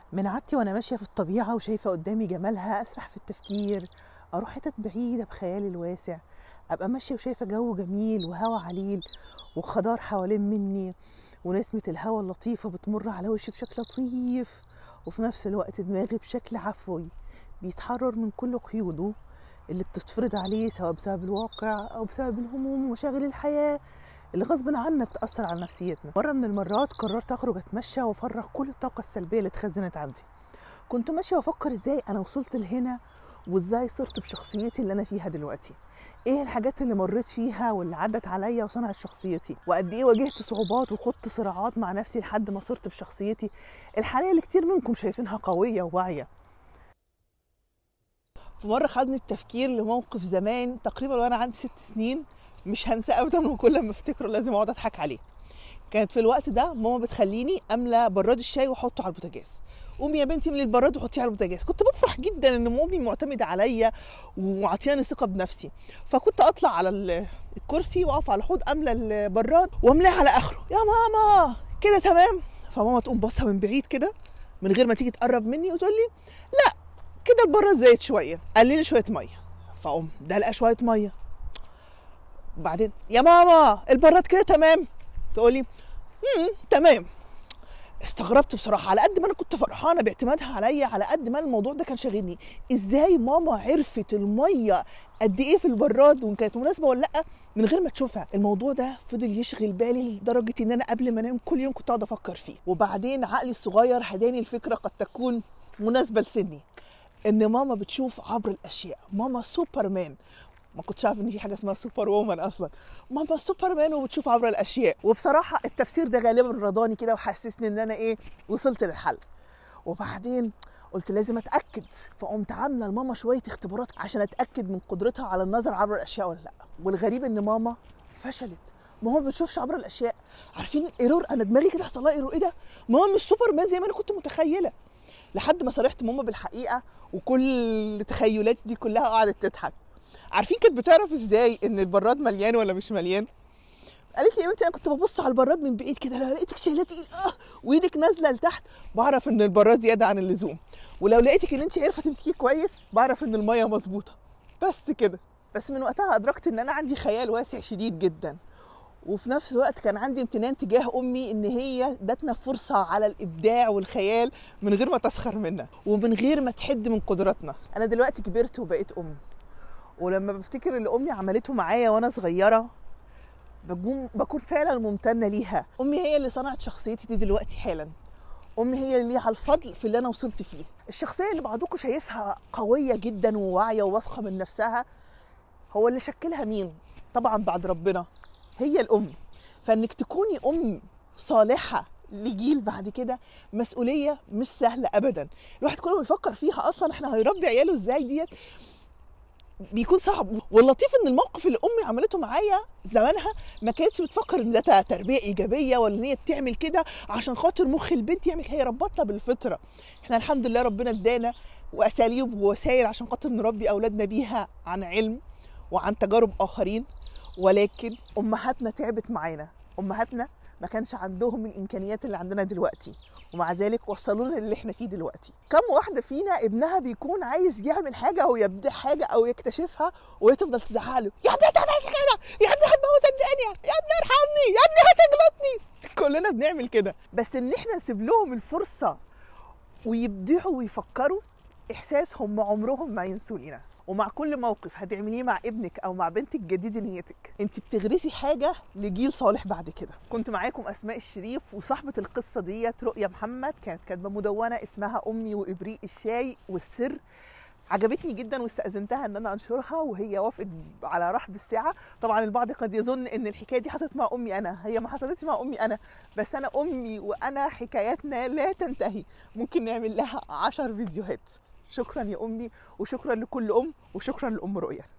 من عادتي وانا ماشيه في الطبيعه وشايفه قدامي جمالها اسرح في التفكير اروح حتت بعيده بخيالي الواسع ابقى ماشيه وشايفه جو جميل وهوا عليل وخضار حوالين مني ونسمه الهوا اللطيفه بتمر على وشي بشكل لطيف وفي نفس الوقت دماغي بشكل عفوي بيتحرر من كل قيوده اللي بتتفرض عليه سواء بسبب الواقع او بسبب الهموم ومشاغل الحياه اللي غصب عنا بتأثر على نفسيتنا مرة من المرات قررت أخرج أتمشى وأفرغ كل الطاقة السلبية اللي اتخزنت عندي كنت ماشية وأفكر إزاي أنا وصلت لهنا وإزاي صرت بشخصيتي اللي أنا فيها دلوقتي إيه الحاجات اللي مريت فيها واللي عدت عليا وصنعت شخصيتي وقد إيه واجهت صعوبات وخضت صراعات مع نفسي لحد ما صرت بشخصيتي الحالية اللي كتير منكم شايفينها قوية وواعية في مرة خدني التفكير لموقف زمان تقريبا وأنا عندي ست سنين مش هنسى ابدا وكل ما افتكره لازم اقعد اضحك عليه كانت في الوقت ده ماما بتخليني املى براد الشاي واحطه على البوتاجاز قومي يا بنتي من البراد وحطيه على البوتاجاز كنت بفرح جدا ان امي معتمده عليا ومعطياني ثقه بنفسي فكنت اطلع على الكرسي واقف على الحوض املى البراد واملاه على اخره يا ماما كده تمام فماما تقوم باصه من بعيد كده من غير ما تيجي تقرب مني وتقول لي لا كده البراد زايد شويه قللي شويه ميه فاقوم دلقه شويه ميه بعدين يا ماما البراد كده تمام تقولي امم تمام استغربت بصراحة على قد ما أنا كنت فرحانة باعتمادها عليا على قد ما الموضوع ده كان شاغلني إزاي ماما عرفت المية قد إيه في البراد وإن كانت مناسبة ولا لأ من غير ما تشوفها الموضوع ده فضل يشغل بالي لدرجة إن أنا قبل ما أنام كل يوم كنت أقعد أفكر فيه وبعدين عقلي الصغير هداني الفكرة قد تكون مناسبة لسني إن ماما بتشوف عبر الأشياء ماما سوبرمان ما كنتش عارف ان في حاجه اسمها سوبر وومن اصلا ماما سوبر مان وبتشوف عبر الاشياء وبصراحه التفسير ده غالبا رضاني كده وحسسني ان انا ايه وصلت للحل وبعدين قلت لازم اتاكد فقمت عامله لماما شويه اختبارات عشان اتاكد من قدرتها على النظر عبر الاشياء ولا لا والغريب ان ماما فشلت ماما ما بتشوفش عبر الاشياء عارفين الايرور انا دماغي كده حصل لها ايرور ايه ده ماما مش سوبر مان زي ما انا كنت متخيله لحد ما صارحت ماما بالحقيقه وكل تخيلاتي دي كلها قعدت تضحك عارفين كانت بتعرف ازاي ان البراد مليان ولا مش مليان قالت لي يا بنتي انا كنت ببص على البراد من بعيد كده لو لقيتك شايلاه تقيل اه وايدك نازله لتحت بعرف ان البراد زياده عن اللزوم ولو لقيتك ان انت عارفه تمسكيه كويس بعرف ان الميه مظبوطه بس كده بس من وقتها ادركت ان انا عندي خيال واسع شديد جدا وفي نفس الوقت كان عندي امتنان تجاه امي ان هي ادتنا فرصه على الابداع والخيال من غير ما تسخر منا ومن غير ما تحد من قدراتنا انا دلوقتي كبرت وبقيت ام ولما بفتكر اللي امي عملته معايا وانا صغيره بكون بكون فعلا ممتنه ليها امي هي اللي صنعت شخصيتي دي دلوقتي حالا امي هي اللي ليها الفضل في اللي انا وصلت فيه الشخصيه اللي بعضكم شايفها قويه جدا وواعيه وواثقه من نفسها هو اللي شكلها مين طبعا بعد ربنا هي الام فانك تكوني ام صالحه لجيل بعد كده مسؤوليه مش سهله ابدا الواحد كل ما يفكر فيها اصلا احنا هيربي عياله ازاي ديت بيكون صعب واللطيف ان الموقف اللي امي عملته معايا زمانها ما كانتش بتفكر ان ده تربيه ايجابيه ولا ان هي بتعمل كده عشان خاطر مخ البنت يعمل هي ربطنا بالفطره احنا الحمد لله ربنا ادانا واساليب ووسائل عشان خاطر نربي اولادنا بيها عن علم وعن تجارب اخرين ولكن امهاتنا تعبت معانا امهاتنا ما كانش عندهم الامكانيات اللي عندنا دلوقتي ومع ذلك وصلونا اللي احنا فيه دلوقتي كم واحده فينا ابنها بيكون عايز يعمل حاجه او يبدع حاجه او يكتشفها وهي تفضل تزعق له يا ابني ما تعملش كده يا ابني هتبوظ الدنيا يا ابني ارحمني يا ابني هتغلطني كلنا بنعمل كده بس ان احنا نسيب لهم الفرصه ويبدعوا ويفكروا احساس هم عمرهم ما ينسوا لنا ومع كل موقف هتعمليه مع ابنك او مع بنتك جديدي نيتك انت بتغرسي حاجه لجيل صالح بعد كده كنت معاكم اسماء الشريف وصاحبه القصه ديت رؤيا محمد كانت كاتبه مدونه اسمها امي وابريق الشاي والسر عجبتني جدا واستاذنتها ان انا انشرها وهي وافقت على رحب الساعه طبعا البعض قد يظن ان الحكايه دي حصلت مع امي انا هي ما حصلتش مع امي انا بس انا امي وانا حكاياتنا لا تنتهي ممكن نعمل لها عشر فيديوهات شكرا يا امي وشكرا لكل ام وشكرا لام رؤيا